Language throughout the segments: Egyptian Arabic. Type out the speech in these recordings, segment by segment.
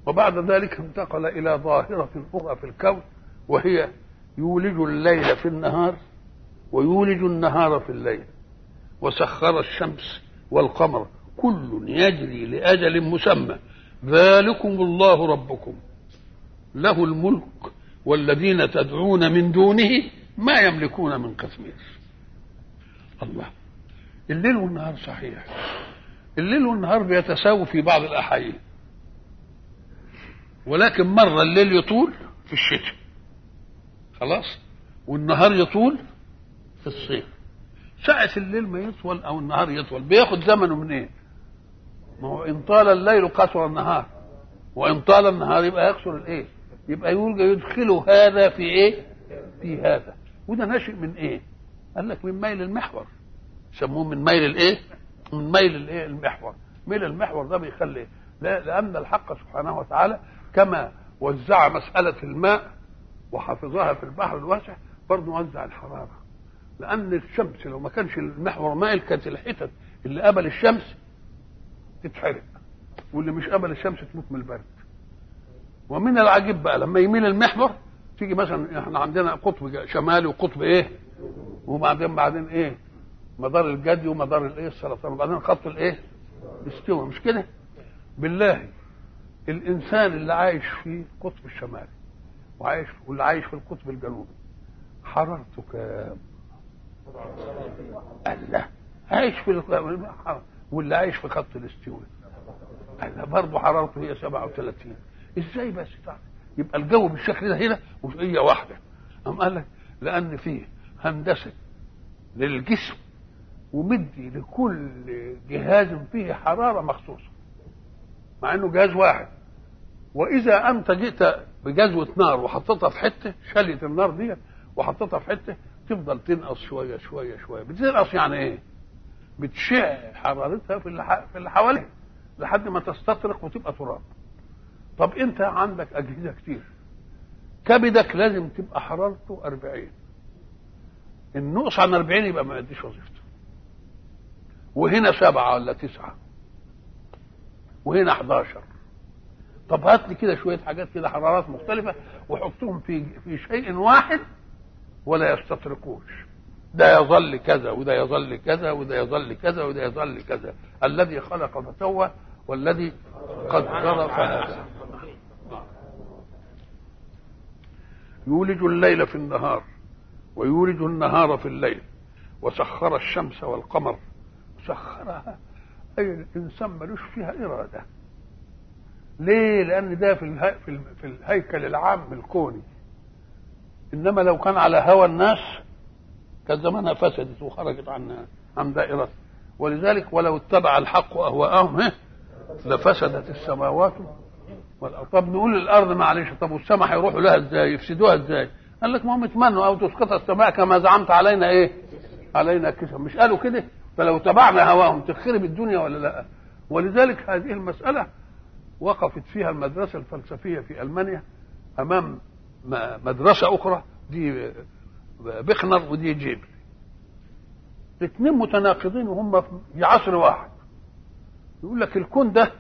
وبعد ذلك انتقل إلى ظاهرة أخرى في الكون وهي يولج الليل في النهار ويولج النهار في الليل وسخر الشمس والقمر كل يجري لأجل مسمى ذلكم الله ربكم له الملك والذين تدعون من دونه ما يملكون من قسمير الله الليل والنهار صحيح الليل والنهار بيتساووا في بعض الأحايين ولكن مرة الليل يطول في الشتاء خلاص والنهار يطول في الصيف ساعة الليل ما يطول أو النهار يطول بياخد زمنه منين؟ إيه؟ ما هو إن طال الليل قصر النهار وإن طال النهار يبقى يقصر الإيه؟ يبقى يلقى يدخله هذا في إيه؟ في هذا وده ناشئ من إيه؟ قال لك من ميل المحور يسموه من ميل الإيه؟ من ميل الإيه؟ المحور ميل المحور ده بيخلي لا لأن الحق سبحانه وتعالى كما وزع مسألة الماء وحفظها في البحر الواسع برضه وزع الحرارة لأن الشمس لو ما كانش المحور مائل كانت الحتت اللي قبل الشمس تتحرق واللي مش قبل الشمس تموت من البرد ومن العجيب بقى لما يميل المحور تيجي مثلا احنا عندنا قطب شمالي وقطب ايه وبعدين بعدين ايه مدار الجدي ومدار الايه السرطان وبعدين خط الايه استوى مش كده بالله الانسان اللي عايش في القطب الشمالي وعايش واللي عايش في القطب الجنوبي حرارته كام الله عايش في واللي عايش في خط الاستواء الله برضه حرارته هي 37 ازاي بس تعرف يبقى الجو بالشكل ده هنا وهي واحده أم قال لك لان فيه هندسه للجسم ومدي لكل جهاز فيه حراره مخصوصه مع انه جهاز واحد واذا انت جئت بجزوه نار وحطيتها في حته شلت النار دي وحطيتها في حته تفضل تنقص شويه شويه شويه بتنقص يعني ايه؟ بتشع حرارتها في اللي في اللي حواليها لحد ما تستطرق وتبقى تراب طب انت عندك اجهزه كتير كبدك لازم تبقى حرارته 40 النقص عن 40 يبقى ما يديش وظيفته وهنا سبعة ولا تسعة وهنا 11 طب هات لي كده شويه حاجات كده حرارات مختلفه وحطهم في في شيء واحد ولا يستطرقوش ده يظل كذا وده يظل كذا وده يظل كذا وده يظل كذا الذي خلق فسوى والذي قدر فهدى يولج الليل في النهار ويولج النهار في الليل وسخر الشمس والقمر سخرها اي الانسان ملوش فيها اراده ليه لان ده في الهي... في, في الهيكل العام الكوني انما لو كان على هوى الناس كان زمانها فسدت وخرجت عن عن دائرته ولذلك ولو اتبع الحق اهواءهم لفسدت السماوات والارض طب نقول للارض معلش طب والسماء هيروحوا لها ازاي يفسدوها ازاي قال لك ما هم يتمنوا او تسقط السماء كما زعمت علينا ايه علينا كسر مش قالوا كده فلو تبعنا هواهم تخرب الدنيا ولا لا ولذلك هذه المساله وقفت فيها المدرسه الفلسفيه في المانيا امام مدرسه اخرى دي بخنر ودي جيبل الاثنين متناقضين وهم في عصر واحد يقول لك الكون ده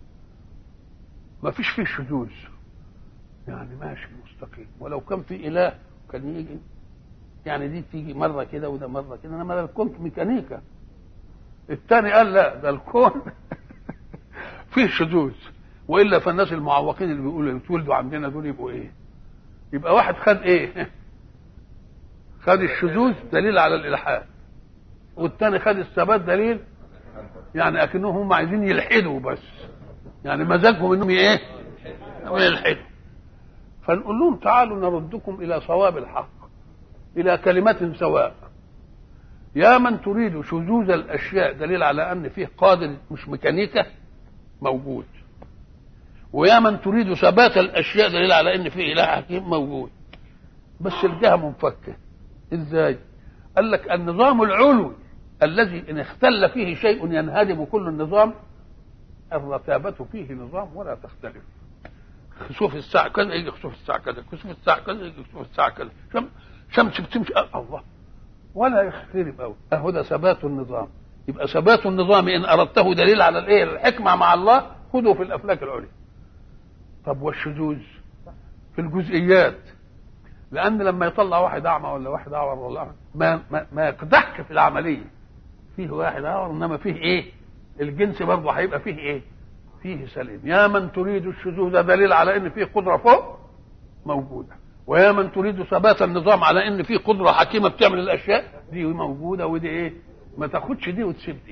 ما فيش فيه شذوذ يعني ماشي مستقيم ولو كان في اله كان يجي يعني دي تيجي مره كده وده مره كده انما الكون ميكانيكا الثاني قال لا ده الكون فيه شذوذ والا فالناس المعوقين اللي بيقولوا يتولدوا عندنا دول يبقوا ايه؟ يبقى واحد خد ايه؟ خد الشذوذ دليل على الالحاد والثاني خد الثبات دليل يعني اكنهم هم عايزين يلحدوا بس يعني مزاجهم انهم ايه؟ يلحدوا فنقول لهم تعالوا نردكم الى صواب الحق الى كلمة سواء يا من تريد شذوذ الاشياء دليل على ان فيه قادر مش ميكانيكا موجود ويا من تريد ثبات الاشياء دليل على ان فيه اله حكيم موجود بس الجهه منفكه ازاي قال لك النظام العلوي الذي ان اختل فيه شيء ينهدم كل النظام الرتابة فيه نظام ولا تختلف خسوف الساعة كذا يجي خسوف الساعة كذا خسوف الساعة كذا يجي خسوف الساعة كذا شم شمس بتمشي الله ولا يختلف أوي أهو ده ثبات النظام يبقى ثبات النظام إن أردته دليل على الإيه الحكمة مع الله خذه في الأفلاك العليا طب والشذوذ في الجزئيات لان لما يطلع واحد اعمى ولا واحد اعور ولا أعمى ما ما, ما يقدحش في العمليه فيه واحد اعور انما فيه ايه الجنس برضه هيبقى فيه ايه فيه سليم يا من تريد الشذوذ دليل على ان فيه قدره فوق موجوده ويا من تريد ثبات النظام على ان فيه قدره حكيمه بتعمل الاشياء دي موجوده ودي ايه ما تاخدش دي وتسيب دي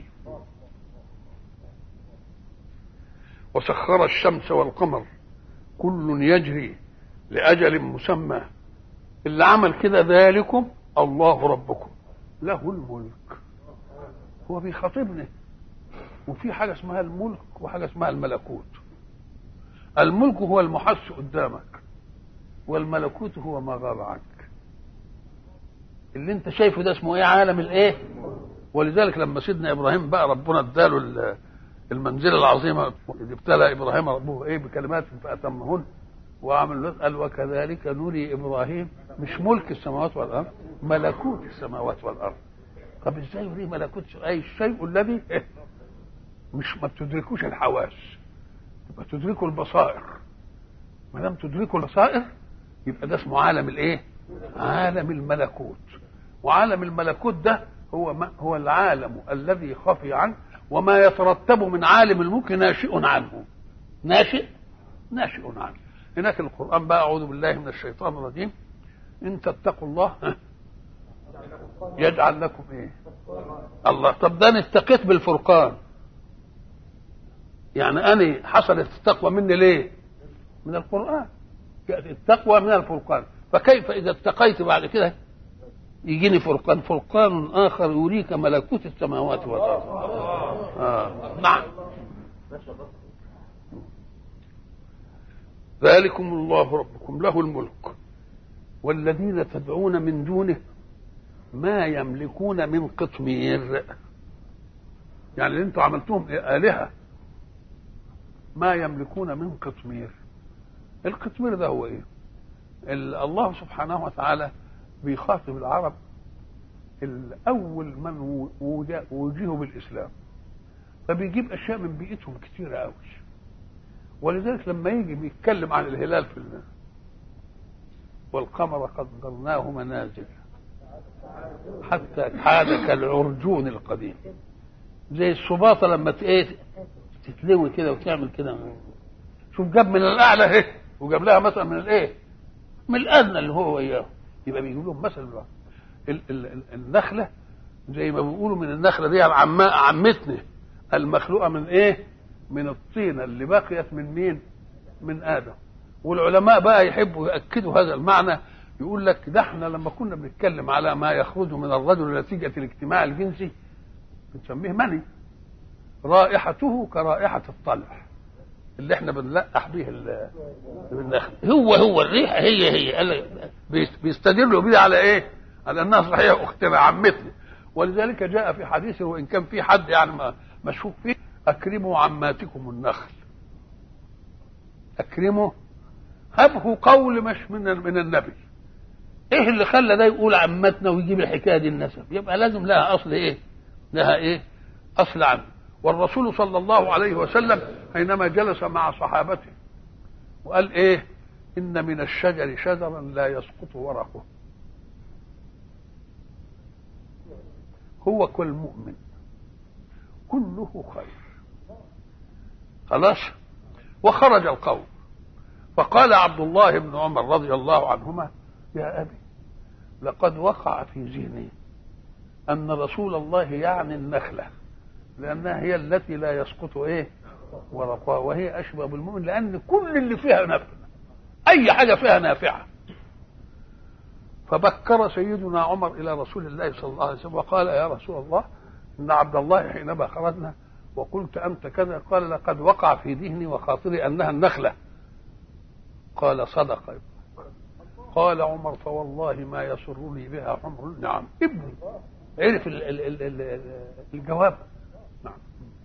وسخر الشمس والقمر كل يجري لأجل مسمى اللي عمل كده ذلكم الله ربكم له الملك هو بيخاطبنا وفي حاجة اسمها الملك وحاجة اسمها الملكوت الملك هو المحس قدامك والملكوت هو ما غاب عنك اللي انت شايفه ده اسمه ايه عالم الايه ولذلك لما سيدنا ابراهيم بقى ربنا اداله المنزله العظيمه ابتلى ابراهيم ربه ايه بكلمات فاتمهن وعمل له قال وكذلك نري ابراهيم مش ملك السماوات والارض ملكوت السماوات والارض طب ازاي يري ملكوت اي الشيء الذي إيه؟ مش ما بتدركوش الحواس يبقى تدركوا البصائر ما دام تدركوا البصائر يبقى ده اسمه عالم الايه؟ عالم الملكوت وعالم الملكوت ده هو ما هو العالم الذي خفي عنه وما يترتب من عالم الملك ناشئ عنه ناشئ ناشئ عنه هناك القرآن بقى أعوذ بالله من الشيطان الرجيم إن تتقوا الله يجعل لكم إيه الله طب ده أنا اتقيت بالفرقان يعني أنا حصلت التقوى مني ليه من القرآن التقوى من الفرقان فكيف إذا اتقيت بعد كده يجيني فرقان فرقان آخر يريك ملكوت السماوات والأرض آه. نعم ذلكم الله ربكم له الملك والذين تدعون من دونه ما يملكون من قطمير يعني اللي انتم عملتوهم آلهة ما يملكون من قطمير القطمير ده هو ايه الله سبحانه وتعالى بيخاطب العرب الأول من وجهوا بالإسلام فبيجيب أشياء من بيئتهم كتيرة قوي ولذلك لما يجي بيتكلم عن الهلال في الله والقمر قدرناه منازل حتى حاد كالعرجون القديم زي السباطة لما ايه تتلوي كده وتعمل كده شوف جاب من الاعلى اهي وجاب لها مثلا من الايه من الادنى اللي هو اياه يبقى بيجيب لهم مثل بقى ال- ال- النخله زي ما بيقولوا من النخله دي عماء عمتنا المخلوقه من ايه؟ من الطينه اللي بقيت من مين؟ من ادم والعلماء بقى يحبوا ياكدوا هذا المعنى يقول لك ده احنا لما كنا بنتكلم على ما يخرج من الرجل نتيجه الاجتماع الجنسي بنسميه مني رائحته كرائحه الطلع اللي احنا بنلقح به النخل هو هو الريحه هي هي قال بيستدلوا بيه على ايه؟ على انها صحيح اختنا عمتنا ولذلك جاء في حديثه وان كان في حد يعني مشكوك فيه اكرموا عماتكم النخل اكرموا هبه قول مش من من النبي ايه اللي خلى ده يقول عمتنا ويجيب الحكايه دي النسب يبقى لازم لها اصل ايه لها ايه اصل عنه والرسول صلى الله عليه وسلم حينما جلس مع صحابته وقال ايه ان من الشجر شجرا لا يسقط ورقه هو كالمؤمن كله خير خلاص وخرج القوم فقال عبد الله بن عمر رضي الله عنهما يا ابي لقد وقع في ذهني ان رسول الله يعني النخله لانها هي التي لا يسقط ايه ورقها وهي اشبه بالمؤمن لان كل اللي فيها نافع اي حاجه فيها نافعه فبكر سيدنا عمر الى رسول الله صلى الله عليه وسلم وقال يا رسول الله ان عبد الله حينما خرجنا وقلت انت كذا قال لقد وقع في ذهني وخاطري انها النخله قال صدق قال عمر فوالله ما يسرني بها عمر نعم ابني عرف ال ال ال ال الجواب نعم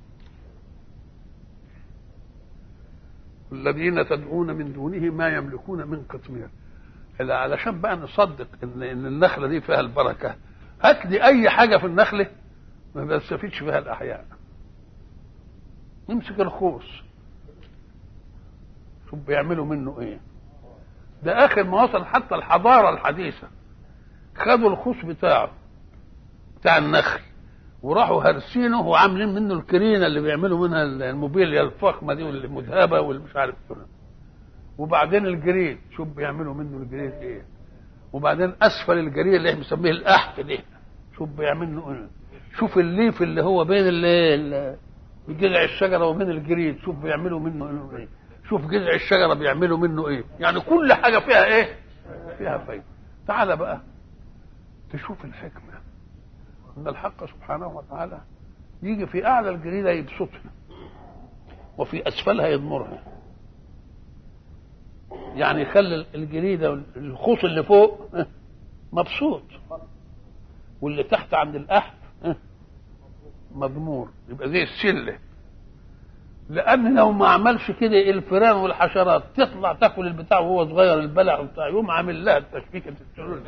الذين تدعون من دونه ما يملكون من قطمير علشان بقى نصدق ان ان النخله دي فيها البركه هات لي اي حاجه في النخله ما بيستفيدش فيها الاحياء نمسك الخوص شوف بيعملوا منه ايه ده اخر ما وصل حتى الحضاره الحديثه خدوا الخوص بتاعه بتاع النخل وراحوا هرسينه وعاملين منه الكرينه اللي بيعملوا منها الموبيليا الفخمه دي والمذهبه والمش عارف وبعدين الجريد شوف بيعملوا منه الجريد ايه وبعدين اسفل الجريد اللي احنا بنسميه الاحف ده شوف بيعملوا ايه شوف الليف اللي هو بين ال جذع الشجره وبين الجريد شوف بيعملوا منه ايه شوف جذع الشجره بيعملوا منه ايه يعني كل حاجه فيها ايه فيها فايده تعال بقى تشوف الحكمه ان الحق سبحانه وتعالى يجي في اعلى الجريده يبسطها وفي اسفلها يضمرها يعني يخلي الجريده الخوص اللي فوق مبسوط واللي تحت عند الاحف مضمور يبقى زي السله لان لو ما عملش كده الفيران والحشرات تطلع تاكل البتاع وهو صغير البلع وبتاع يقوم عامل لها التشبيكه السلول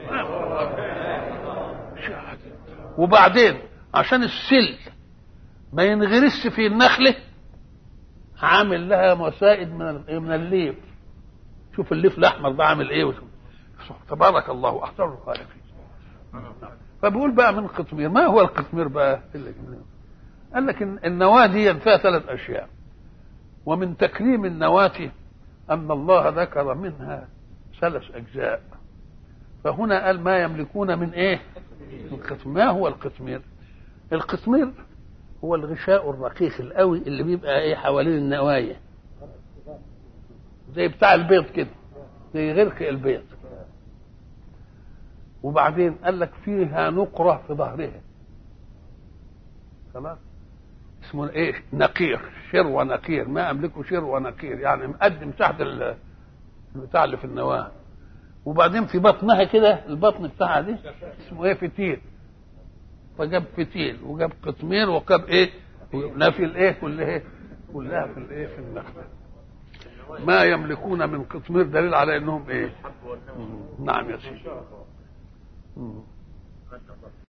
وبعدين عشان السل ما ينغرس في النخله عامل لها مسائد من من الليف شوف الليف الاحمر ده عامل ايه وشوف. تبارك الله احسن الخالقين فبيقول بقى من قطمير ما هو القطمير بقى قال لك إن النواه دي فيها ثلاث اشياء ومن تكريم النواه ان الله ذكر منها ثلاث اجزاء فهنا قال ما يملكون من ايه من قطمير ما هو القطمير القطمير هو الغشاء الرقيق القوي اللي بيبقى ايه حوالين النوايا زي بتاع البيض كده زي غرق البيض وبعدين قال لك فيها نقرة في ظهرها خلاص اسمه ايه نقير شر ونقير ما املكه شر ونقير يعني مقدم تحت البتاع اللي في النواه وبعدين في بطنها كده البطن بتاعها دي اسمه ايه فتيل فجاب فتيل وجاب قطمير وجاب ايه نافي الايه كلها ايه كلها في الايه في النخله ما يملكون من قطمير دليل على انهم ايه نعم يا سيدي